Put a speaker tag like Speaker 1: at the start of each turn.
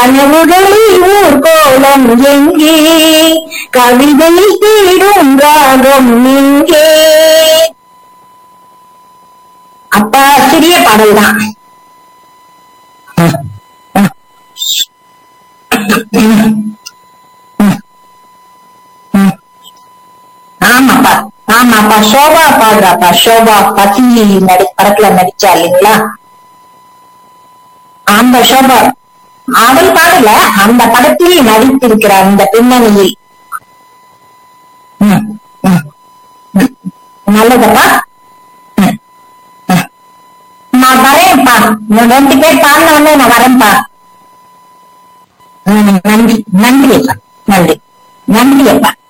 Speaker 1: கனவுகளில் ஊர் கோலம் எங்கே கவிதை தேடும் ராகம் எங்கே அப்பா சிறிய பாடல் தான் ஆமாப்பா ஆமாப்பா சோபா பாடுறாப்பா சோபா பசி நடி படத்துல நடிச்சா இல்லைங்களா அந்த சோபா அவள் பாடல அந்த படத்தில் நடித்திருக்கிறார் அந்த பின்னணியில் ம், ம், ம். நல்லதப்பா ம், ம். நான் வரேன்ப்பா இன்னும் ரெண்டு பேர் பாடின உடனே நான் வரேன்ப்பா ம், நன்றி நன்றி அப்பா நன்றி நன்றி அப்பா